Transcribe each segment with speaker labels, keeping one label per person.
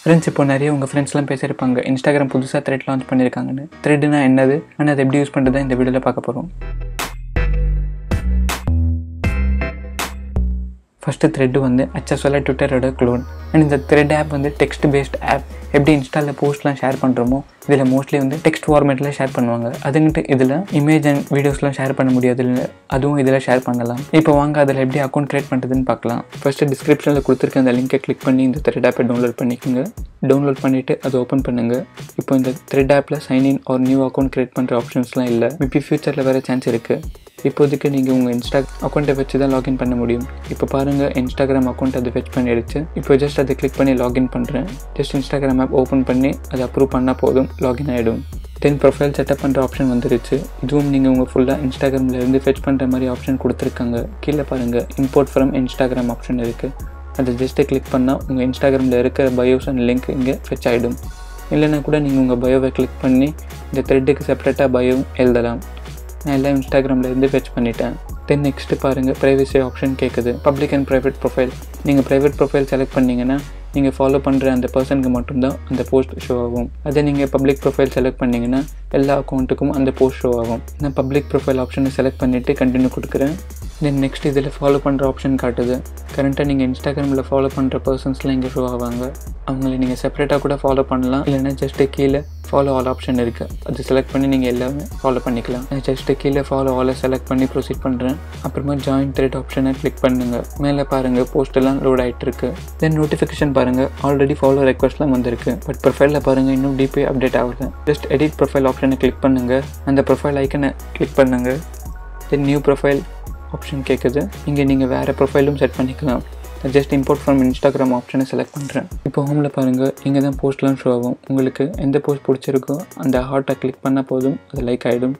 Speaker 1: friends இப்போ நிறைய உங்கள் ஃப்ரெண்ட்ஸ்லாம் பேசியிருப்பாங்க இன்ஸ்டாகிராம் புதுசாக த்ரெட் லான்ச் பண்ணியிருக்காங்கன்னு த்ரெட்னா என்னது ஆனால் அதை எப்படி யூஸ் பண்ணுறதா இந்த வீடியோவில் பார்க்க போகிறோம் ஃபஸ்ட்டு த்ரெட்டு வந்து ஹெச்எஸ்எல்ல ட்விட்டரோட க்ளோன் அண்ட் இந்த த்ரெட் ஆப் வந்து டெக்ஸ்ட் பேஸ்ட் ஆப் எப்படி இன்ஸ்டாவில் போஸ்ட்லாம் ஷேர் பண்ணுறோமோ இதில் மோஸ்ட்லி வந்து டெக்ஸ்ட் ஃபார்மேட்டில் ஷேர் பண்ணுவாங்க அதுங்கிட்டு இதில் இமேஜ் அண்ட் வீடியோஸ்லாம் ஷேர் பண்ண முடியாது இல்லை அதுவும் இதில் ஷேர் பண்ணலாம் இப்போ வாங்க அதில் எப்படி அக்கௌண்ட் க்ரியேட் பண்ணுறதுன்னு பார்க்கலாம் ஃபஸ்ட்டு டிஸ்கிரிப்ஷனில் கொடுத்துருக்க அந்த லிங்கை கிளிக் பண்ணி இந்த த்ரெட் ஆப்பை டவுன்லோட் பண்ணிக்கோங்க டவுன்லோட் பண்ணிவிட்டு அதை ஓப்பன் பண்ணுங்கள் இப்போ இந்த த்ரெட் ஆப்பில் சைன்இன் ஒரு நியூ அக்கௌண்ட் க்ரியேட் பண்ணுற ஆப்ஷன்ஸ்லாம் இல்லை மேபி ஃபியூச்சரில் வேறு சான்ஸ் இருக்குது இப்போதைக்கு நீங்கள் உங்கள் இன்ஸ்டா அக்கௌண்ட்டை வச்சு தான் லாகின் பண்ண முடியும் இப்போ பாருங்கள் இன்ஸ்டாகிராம் அக்கௌண்ட் அதை ஃபெச் பண்ணிடுச்சு இப்போ ஜஸ்ட் அதை கிளிக் பண்ணி லாகின் பண்ணுறேன் ஜஸ்ட் இன்ஸ்டாகிராம் ஆப் ஓப்பன் பண்ணி அதை அப்ரூவ் பண்ணால் போதும் லாகின் ஆகிடும் தென் ப்ரொஃபைல் செட்டப் பண்ணுற ஆப்ஷன் வந்துருச்சு இதுவும் நீங்கள் உங்கள் ஃபுல்லாக இன்ஸ்டாகிராமில் இருந்து ஃபெச் பண்ணுற மாதிரி ஆப்ஷன் கொடுத்துருக்காங்க கீழே பாருங்கள் இம்போர்ட் ஃப்ரம் இன்ஸ்டாகிராம் ஆப்ஷன் இருக்குது அதை ஜஸ்ட்டு கிளிக் பண்ணால் உங்கள் இன்ஸ்டாகிராமில் இருக்கிற பயோஸ் அண்ட் லிங்க் இங்கே ஃபெச் ஆகிடும் இல்லைனா கூட நீங்கள் உங்கள் பயோவை கிளிக் பண்ணி இந்த த்ரெட்டுக்கு செப்பரேட்டாக பயோ எழுதலாம் நான் எல்லாம் இன்ஸ்டாகிராமில் இருந்து ஃபெச் பண்ணிட்டேன் தென் நெக்ஸ்ட்டு பாருங்கள் ப்ரைவசி ஆப்ஷன் கேட்குது பப்ளிக் அண்ட் ப்ரைவேட் ப்ரொஃபைல் நீங்கள் ப்ரைவேட் ப்ரொஃபைல் செலக்ட் பண்ணிங்கன்னா நீங்கள் ஃபாலோ பண்ணுற அந்த பர்சனுக்கு மட்டும்தான் அந்த போஸ்ட் ஷோ ஆகும் அதே நீங்கள் பப்ளிக் ப்ரொஃபைல் செலக்ட் பண்ணிங்கன்னா எல்லா அக்கௌண்ட்டுக்கும் அந்த போஸ்ட் ஷோ ஆகும் நான் பப்ளிக் ப்ரொஃபைல் ஆப்ஷனை செலக்ட் பண்ணிவிட்டு கண்டினியூ கொடுக்குறேன் தென் நெக்ஸ்ட் இதில் ஃபாலோ பண்ணுற ஆப்ஷன் காட்டுது கரண்ட்டாக நீங்கள் இன்ஸ்டாகிராமில் ஃபாலோ பண்ணுற பர்சன்ஸ்லாம் இங்கே ஷோ ஆவாங்க அவங்கள நீங்கள் செப்பரேட்டாக கூட ஃபாலோ பண்ணலாம் இல்லைன்னா ஜஸ்ட்டு கீழே ஃபாலோ ஆல் ஆப்ஷன் இருக்குது அது செலக்ட் பண்ணி நீங்கள் எல்லாமே ஃபாலோ பண்ணிக்கலாம் நான் ஜஸ்ட்டு கீழே ஃபாலோ ஆலை செலக்ட் பண்ணி ப்ரொசீட் பண்ணுறேன் அப்புறமா ஜாயின் த்ரெட் ஆப்ஷனை கிளிக் பண்ணுங்கள் மேலே பாருங்கள் போஸ்ட்டெல்லாம் லோட் ஆகிட்டு இருக்கு தென் நோட்டிஃபிகேஷன் பாருங்கள் ஆல்ரெடி ஃபாலோ ரெக்வஸ்ட்லாம் வந்திருக்கு பட் ப்ரொஃபைலில் பாருங்கள் இன்னும் டிபி அப்டேட் ஆகல ஜஸ்ட் எடிட் ப்ரொஃபைல் ஆப்ஷனை கிளிக் பண்ணுங்கள் அந்த ப்ரொஃபைல் ஐக்கனை கிளிக் பண்ணுங்கள் தென் நியூ ப்ரொஃபைல் ஆப்ஷன் கேட்குது இங்கே நீங்கள் வேறு ப்ரொஃபைலும் செட் பண்ணிக்கலாம் ஜஸ்ட் இம்போர்ட் ஃப்ரம் இன்ஸ்டாகிராம் ஆப்ஷனை செலக்ட் பண்ணுறேன் இப்போ ஹோமில் பாருங்கள் இங்கே தான் போஸ்ட்லாம் ஷோ ஆகும் உங்களுக்கு எந்த போஸ்ட் பிடிச்சிருக்கோ அந்த ஹார்ட்டை கிளிக் பண்ணால் போதும் அது லைக் ஆகிடும்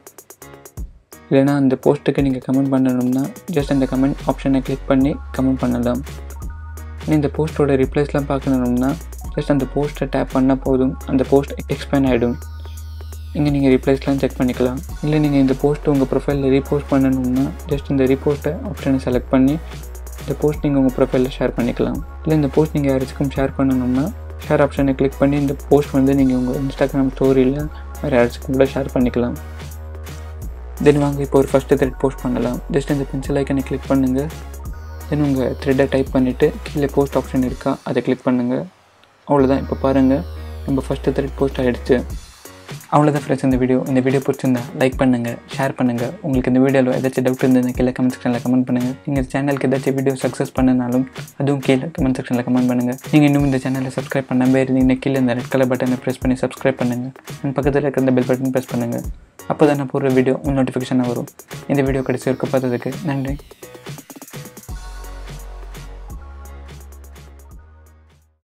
Speaker 1: இல்லைனா அந்த போஸ்ட்டுக்கு நீங்கள் கமெண்ட் பண்ணணும்னா ஜஸ்ட் அந்த கமெண்ட் ஆப்ஷனை கிளிக் பண்ணி கமெண்ட் பண்ணலாம் இந்த போஸ்ட்டோட ரிப்ளைஸ்லாம் பார்க்கணும்னா ஜஸ்ட் அந்த போஸ்ட்டை டேப் பண்ணால் போதும் அந்த போஸ்ட் எக்ஸ்பேண்ட் ஆகிடும் இங்கே நீங்கள் ரிப்ளைஸ்லாம் செக் பண்ணிக்கலாம் இல்லை நீங்கள் இந்த போஸ்ட்டு உங்கள் ப்ரொஃபைலில் ரீபோஸ்ட் பண்ணணும்னா ஜஸ்ட் இந்த ரீபோஸ்ட்டை ஆப்ஷனை செலக்ட் பண்ணி இந்த போஸ்ட் நீங்கள் உங்கள் ப்ரொஃபைலில் ஷேர் பண்ணிக்கலாம் இல்லை இந்த போஸ்ட் நீங்கள் யாராச்சுக்கும் ஷேர் பண்ணணும்னா ஷேர் ஆப்ஷனை கிளிக் பண்ணி இந்த போஸ்ட் வந்து நீங்கள் உங்கள் இன்ஸ்டாகிராம் ஸ்டோரியில் வேறு யாராச்சுக்கும் கூட ஷேர் பண்ணிக்கலாம் தென் வாங்க இப்போ ஒரு ஃபஸ்ட்டு த்ரெட் போஸ்ட் பண்ணலாம் ஜஸ்ட் இந்த பென்சில் ஐக்கனை கிளிக் பண்ணுங்கள் தென் உங்கள் த்ரெட்டை டைப் பண்ணிவிட்டு கீழே போஸ்ட் ஆப்ஷன் இருக்கா அதை கிளிக் பண்ணுங்கள் அவ்வளோதான் இப்போ பாருங்கள் நம்ம ஃபஸ்ட்டு த்ரெட் போஸ்ட் ஆகிடுச்சு அவ்வளோதான் ஃப்ரெண்ட்ஸ் இந்த வீடியோ இந்த வீடியோ பிடிச்சிருந்தா லைக் பண்ணுங்கள் ஷேர் பண்ணுங்கள் உங்களுக்கு இந்த வீடியோவில் ஏதாச்சும் டவுட் இருந்ததுன்னா கீழே கமெண்ட் செக்ஷனில் கமெண்ட் பண்ணுங்கள் நீங்கள் சேனலுக்கு ஏதாச்சும் வீடியோ சக்ஸஸ் பண்ணனாலும் அதுவும் கீழே கமெண்ட் செக்ஷனில் கமெண்ட் பண்ணுங்கள் நீங்கள் இன்னும் இந்த சேனலை சப்ஸ்கிரைப் பண்ணாமல் இருந்தீங்கன்னா கீழே இந்த ரெட் கலர் பட்டனை ப்ரெஸ் பண்ணி சப்ஸ்கிரைப் பண்ணுங்கள் அண்ட் பக்கத்தில் இருக்கிற இந்த பெல் பட்டன் ப்ரெஸ் பண்ணுங்கள் அப்போ தான் நான் போடுற வீடியோ நோட்டிஃபிகேஷனாக வரும் இந்த வீடியோ கடைசி இருக்க பார்த்ததுக்கு நன்றி